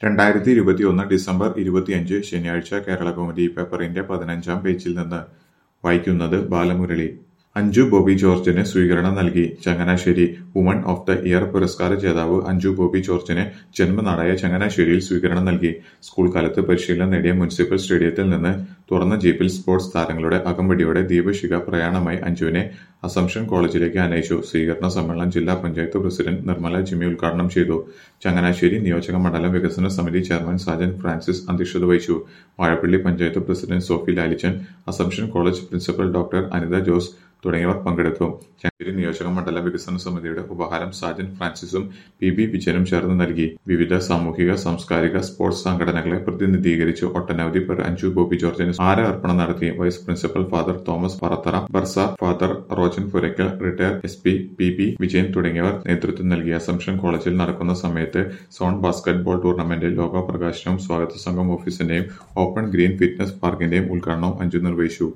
രണ്ടായിരത്തി ഇരുപത്തിയൊന്ന് ഡിസംബർ ഇരുപത്തിയഞ്ച് ശനിയാഴ്ച കേരളകൗമുദി പേപ്പറിന്റെ പതിനഞ്ചാം പേജിൽ നിന്ന് വായിക്കുന്നത് ബാലമുരളി അഞ്ജു ബോബി ജോർജിന് സ്വീകരണം നൽകി Changanassery woman of the year പുരസ്കാര ജേതാവ് അഞ്ജു ബോബി ജോർജിന് ജന്മനാടായ ചങ്ങനാശ്ശേരിയിൽ സ്വീകരണം നൽകി സ്കൂൾ കാലത്ത് പരിശീലനം നേടിയ മുനിസിപ്പൽ സ്റ്റേഡിയത്തിൽ നിന്ന് തുറന്ന ജീപ്പിൽ സ്പോർട്സ് താരങ്ങളുടെ അകമ്പടിയോടെ ദീപശിഖ പ്രയാണമായി അഞ്ജുവിനെ അസംഷൻ കോളേജിലേക്ക് അനയിച്ചു സ്വീകരണ സമ്മേളനം ജില്ലാ പഞ്ചായത്ത് പ്രസിഡന്റ് നിർമ്മല ജിമ്മി ഉദ്ഘാടനം ചെയ്തു ചങ്ങനാശ്ശേരി നിയോജക മണ്ഡലം വികസന സമിതി ചെയർമാൻ സാജൻ ഫ്രാൻസിസ് അധ്യക്ഷത വഹിച്ചു Vazhappally panchayat president Sophy Lalichan Assumption college principal doctor Anitha Jose തുടങ്ങിയവർ പങ്കെടുത്തു ചങ്ങനാശ്ശേരി നിയോജക മണ്ഡല വികസന സമിതിയുടെ ഉപഹാരം സാജൻ ഫ്രാൻസിസും പി ബി വിജയനും ചേർന്ന് നൽകി വിവിധ സാമൂഹിക സാംസ്കാരിക സ്പോർട്സ് സംഘടനകളെ പ്രതിനിധീകരിച്ച് ഒട്ടനവധി പേർ അഞ്ജു ബോബി ജോർജിന് ആര അർപ്പണം നടത്തി vice principal father Thomas Parathara bursar father Rojan Puraykal retire S P P B Vijayan തുടങ്ങിയവർ നേതൃത്വം നൽകി അസംഷൻ കോളേജിൽ നടക്കുന്ന സമയത്ത് സോൺ ബാസ്കറ്റ് ബോൾ ടൂർണമെന്റിൽ ലോക പ്രകാശനവും സ്വാഗത സംഘം ഓഫീസിന്റെയും ഓപ്പൺ ഗ്രീൻ ഫിറ്റ്നസ് പാർക്കിന്റെയും ഉദ്ഘാടനവും അഞ്ജു നിർവഹിച്ചു